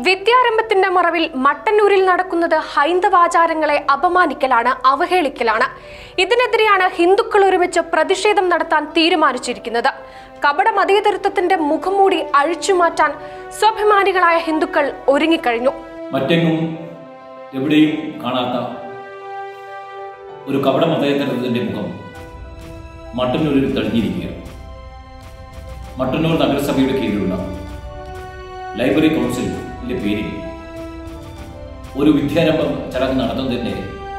വിദ്യാരംഭത്തിന്റെ മറവിൽ മട്ടന്നൂരിൽ നടക്കുന്നത് ഹൈന്ദവാചാരങ്ങളെ അപമാനിക്കലാണ് അവഹേളിക്കലാണ് ഇതിനെതിരെയാണ് ഹിന്ദുക്കൾ ഒരുമിച്ച് പ്രതിഷേധം നടത്താൻ തീരുമാനിച്ചിരിക്കുന്നത് കപട മതേതരത്വത്തിന്റെ മുഖംമൂടി അഴിച്ചുമാറ്റാൻ സ്വാഭിമാനികളായ ഹിന്ദുക്കൾ ഒരുങ്ങിക്കഴിഞ്ഞു മറ്റെങ്ങും എവിടെയും കാണാത്ത ഒരു കപട മതേതരത്തിന്റെ മുഖം മട്ടന്നൂരിൽ തെളിഞ്ഞിരിക്കുകയാണ് മട്ടന്നൂർ നഗരസഭയുടെ കീഴിലുള്ള ലൈബ്രറി കൗൺസിലിന്റെ പേരിൽ ഒരു വിദ്യാരംഭം ചടങ്ങ് നടത്തുന്നതിന്റെ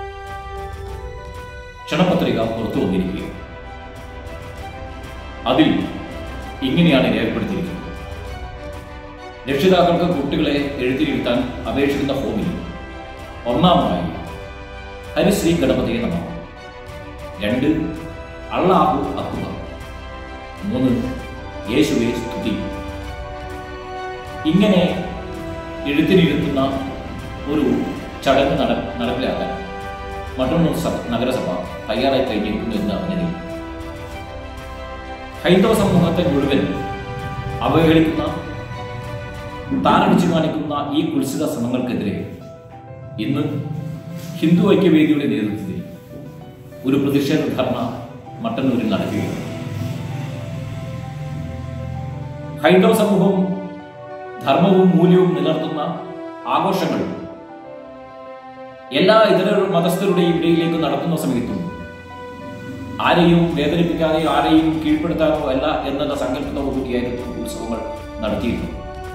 ക്ഷണപത്രിക പുറത്തു വന്നിരിക്കുകയാണ് അതിൽ ഇങ്ങനെയാണ് രേഖപ്പെടുത്തിയിരിക്കുന്നത് രക്ഷിതാക്കൾക്ക് കുട്ടികളെ എഴുത്തിയിരുത്താൻ അപേക്ഷിക്കുന്ന ഫോമിൽ ഒന്നാമതായി ഹരിശ്രീ ഗണപതിയെ നമ രണ്ട് അള്ളാഹു അക്ബർ മൂന്ന് യേശുവെ സ്തുതി ഇങ്ങനെ എഴുത്തിനിരുത്തുന്ന ഒരു ചടങ്ങ് നട നടപ്പിലാക്കാൻ മട്ടന്നൂർ സഭ നഗരസഭ തയ്യാറായി കഴിഞ്ഞിരിക്കുന്നു എന്ന് അറിഞ്ഞതിൽ ഹൈന്ദവ സമൂഹത്തെ മുഴുവൻ അവഹേളിക്കുന്ന താറടിച്ചു കാണിക്കുന്ന ഈ കുൽസിത ശ്രമങ്ങൾക്കെതിരെ ഇന്ന് ഹിന്ദു ഐക്യവേദിയുടെ നേതൃത്വത്തിൽ ഒരു പ്രതിഷേധ ധർണ മട്ടന്നൂരിൽ നടക്കുകയാണ് ഹൈന്ദവ സമൂഹവും ധർമ്മവും മൂല്യവും നിലനിർത്തുന്ന ആഘോഷങ്ങൾ എല്ലാ ഇതര മതസ്ഥരുടെയും ഇടയിലേക്ക് നടത്തുന്ന സമയത്തും ആരെയും വേദനിപ്പിക്കാതെയോ ആരെയും കീഴ്പ്പെടുത്താനോ അല്ല എന്നുള്ള സങ്കല്പത്തോടു കൂടിയായിരുന്നു ഉത്സവങ്ങൾ നടത്തിയിരുന്നത്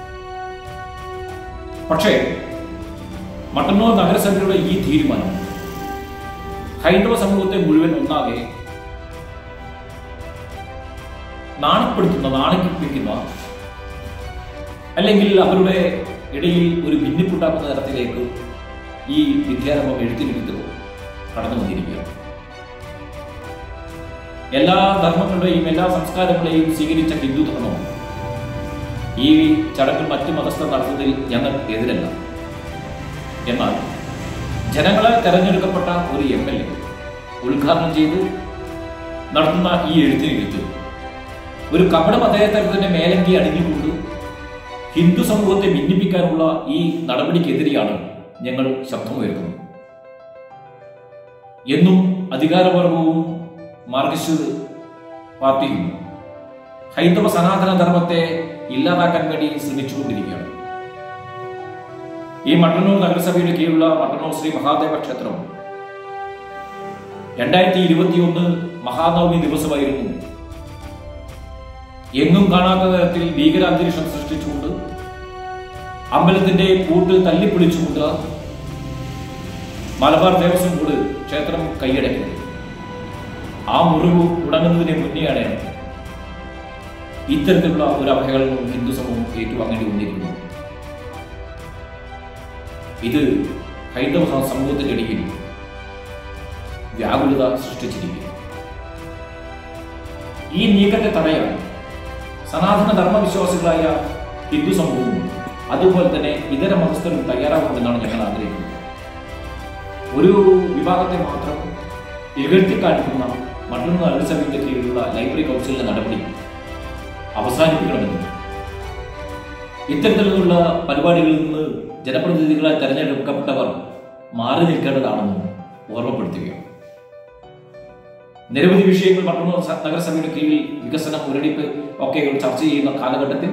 പക്ഷേ മട്ടന്നൂർ നഗരസഭയുടെ ഈ തീരുമാനം ഹൈന്ദവ സമൂഹത്തെ മുഴുവൻ ഒന്നാകെ നാണപ്പെടുത്തുന്ന നാണിപ്പിക്കുന്ന അല്ലെങ്കിൽ അവരുടെ ഇടയിൽ ഒരു ഭിന്നിപ്പുണ്ടാക്കുന്ന തരത്തിലേക്ക് ഈ വിദ്യാരംഭം എഴുത്തിനിരുത്തവും കടന്നു വന്നിരിക്കുകയാണ് എല്ലാ ധർമ്മങ്ങളുടെയും എല്ലാ സംസ്കാരങ്ങളെയും സ്വീകരിച്ച ഹിന്ദു ധർമ്മം ഈ ചടങ്ങിൽ മറ്റു മതസ്ഥർ നടത്തുന്നതിൽ ഞങ്ങൾ എതിരല്ല എന്നാൽ ജനങ്ങളെ തെരഞ്ഞെടുക്കപ്പെട്ട ഒരു എം എൽ എ ഉദ്ഘാടനം ചെയ്ത് നടത്തുന്ന ഈ എഴുത്തിനെഴുത്ത് ഒരു കപട മതേതരത്തിന്റെ മേലങ്കി അണിഞ്ഞുകൊണ്ട് ഹിന്ദു സമൂഹത്തെ ഭിന്നിപ്പിക്കാനുള്ള ഈ നടപടിക്കെതിരെയാണ് ഞങ്ങൾ ശബ്ദമുയർത്തുന്നത് എന്നും അധികാരപർവവും മാർക്സിസ്റ്റ് പാർട്ടിയും ഹൈന്ദവ സനാതന ധർമ്മത്തെ ഇല്ലാതാക്കാൻ വേണ്ടി ശ്രമിച്ചുകൊണ്ടിരിക്കുകയാണ് ഈ മട്ടന്നൂർ നഗരസഭയുടെ കീഴിലുള്ള മട്ടന്നൂർ ശ്രീ മഹാദേവ ക്ഷേത്രം രണ്ടായിരത്തി ഇരുപത്തിയൊന്ന് മഹാനവമി ദിവസമായിരുന്നു എങ്ങും കാണാത്ത തരത്തിൽ ഭീകരാന്തരീക്ഷം സൃഷ്ടിച്ചുകൊണ്ട് അമ്പലത്തിന്റെ പൂട്ട് തല്ലിപ്പൊളിച്ചുകൊണ്ട് മലബാർ ദേവസ്വം ബോർഡ് ക്ഷേത്രം കൈയടക്കുന്നത് ആ മുറിവ് ഉടങ്ങുന്നതിന് മുന്നെയാണ് ഇത്തരത്തിലുള്ള ഒരു അവഹേളനവും ഹിന്ദു സമൂഹം ഏറ്റുവാങ്ങേണ്ടി വന്നിരിക്കുന്നു ഇത് ഹൈന്ദവ സ- സമൂഹത്തിന്റെ ഇടയിൽ വ്യാകുലത സൃഷ്ടിച്ചിരിക്കുന്നു ഈ നീക്കത്തെ തടയാൻ സനാതന ധർമ്മവിശ്വാസികളായ ഹിന്ദു സമൂഹവും അതുപോലെ തന്നെ ഇതര മതസ്ഥരും തയ്യാറാകുമെന്നാണ് ഞങ്ങൾ ആഗ്രഹിക്കുന്നത് ഒരു വിഭാഗത്തെ മാത്രം ഇകഴ്ത്തി കാണിക്കുന്ന മറ്റൊന്ന് നഗരസഭയുടെ കീഴിലുള്ള ലൈബ്രറി കൗൺസിലിന്റെ നടപടി അവസാനിപ്പിക്കണമെന്നും ഇത്തരത്തിലുള്ള പരിപാടികളിൽ നിന്ന് ജനപ്രതിനിധികളായി തെരഞ്ഞെടുക്കപ്പെട്ടവർ മാറി നിൽക്കേണ്ടതാണെന്നും ഓർമ്മപ്പെടുത്തുകയാണ് നിരവധി വിഷയങ്ങൾ മറ്റൊന്ന് നഗരസഭയുടെ കീഴിൽ വികസനം മുരടിപ്പ് ഒക്കെ ചർച്ച ചെയ്യുന്ന കാലഘട്ടത്തിൽ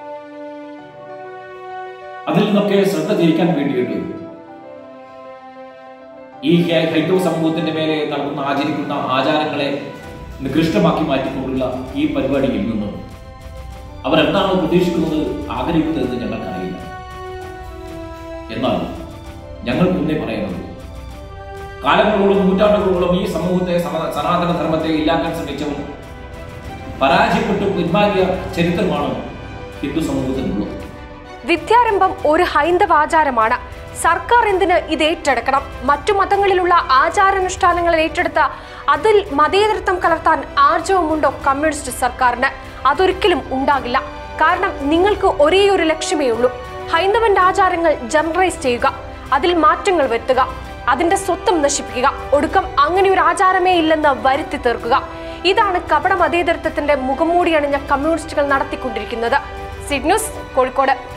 അതിൽ നിന്നൊക്കെ ശ്രദ്ധ തിരിക്കാൻ വേണ്ടിയിട്ട് ഈ ഹൈ- ഹൈന്ദവ സമൂഹത്തിന്റെ മേലെ നടക്കുന്ന ആചരിക്കുന്ന ആചാരങ്ങളെ നികൃഷ്ടമാക്കി മാറ്റിക്കൊണ്ടുള്ള ഈ പരിപാടിയിൽ നിന്ന് അവരെന്താണോ പ്രതീക്ഷിക്കുന്നത് ആഗ്രഹിക്കുന്നതെന്ന് ഞങ്ങൾക്കറിയില്ല എന്നാൽ ഞങ്ങൾ മുന്നേ പറയുന്നത് കാലങ്ങളോളം നൂറ്റാണ്ടുകളോളം ഈ സമൂഹത്തെ സമ- സനാതന ധർമ്മത്തെ ഇല്ലാക്കാൻ ശ്രമിച്ചവർ പരാജയപ്പെട്ടു പിന്മാറിയ ചരിത്രമാണ് ഹിന്ദു സമൂഹത്തിനുള്ളത് വിദ്യാരംഭം ഒരു ഹൈന്ദവാചാരമാണ് സർക്കാർ എന്തിന് ഇത് ഏറ്റെടുക്കണം മറ്റു മതങ്ങളിലുള്ള ആചാരാനുഷ്ഠാനങ്ങൾ ഏറ്റെടുത്ത അതിൽ മതേതരത്വം കലർത്താൻ ആർജവമുണ്ടോ കമ്മ്യൂണിസ്റ്റ് സർക്കാരിന് അതൊരിക്കലും ഉണ്ടാകില്ല കാരണം നിങ്ങൾക്ക് ഒരേ ഒരു ലക്ഷ്യമേ ഉള്ളൂ ഹൈന്ദവന്റെ ആചാരങ്ങൾ ജനറലൈസ് ചെയ്യുക അതിൽ മാറ്റങ്ങൾ വരുത്തുക അതിന്റെ സ്വത്വം നശിപ്പിക്കുക ഒടുക്കം അങ്ങനെ ഒരു ആചാരമേ ഇല്ലെന്ന് വരുത്തി തീർക്കുക ഇതാണ് കപട മതേതരത്വത്തിന്റെ മുഖംമൂടി അണിഞ്ഞ കമ്മ്യൂണിസ്റ്റുകൾ നടത്തിക്കൊണ്ടിരിക്കുന്നത് സിഡ്ന്യൂസ് കോഴിക്കോട്